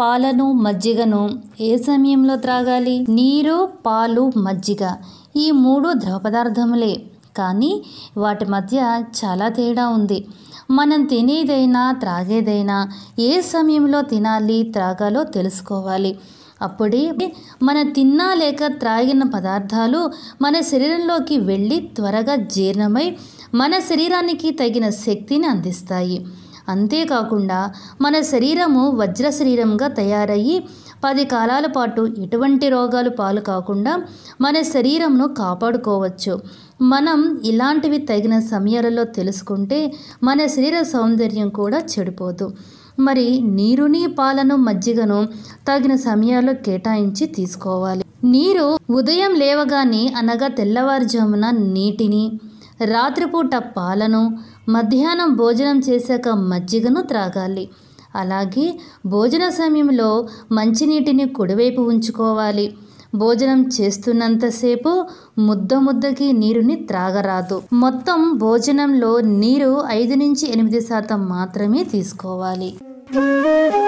పాలను మజ్జిగను ఏ సమయంలో త్రాగాలి నీరు పాలు మజ్జిగ ఈ మూడు ద్రవ పదార్థములే కానీ వాటి మధ్య చాలా తేడా ఉంది మనం తినేదైనా త్రాగేదైనా ఏ సమయంలో తినాలి త్రాగాలో తెలుసుకోవాలి అప్పుడే మన తిన్నా లేక త్రాగిన పదార్థాలు మన శరీరంలోకి వెళ్ళి త్వరగా జీర్ణమై మన శరీరానికి తగిన శక్తిని అందిస్తాయి అంతేకాకుండా మన శరీరము వజ్ర శరీరంగా తయారయ్యి పది కాలాల పాటు ఎటువంటి రోగాలు పాలు కాకుండా మన శరీరంను కాపాడుకోవచ్చు మనం ఇలాంటివి తగిన సమయాలలో తెలుసుకుంటే మన శరీర సౌందర్యం కూడా చెడిపోదు మరి నీరుని పాలను మజ్జిగను తగిన సమయాల్లో కేటాయించి తీసుకోవాలి నీరు ఉదయం లేవగానే అనగా తెల్లవారుజామున నీటిని రాత్రిపూట పాలను మధ్యాహ్నం భోజనం చేశాక మజ్జిగను త్రాగాలి అలాగే భోజన సమయంలో మంచినీటిని కుడివైపు ఉంచుకోవాలి భోజనం చేస్తున్నంతసేపు ముద్ద ముద్దకి నీరుని త్రాగరాదు మొత్తం భోజనంలో నీరు ఐదు నుంచి ఎనిమిది శాతం మాత్రమే తీసుకోవాలి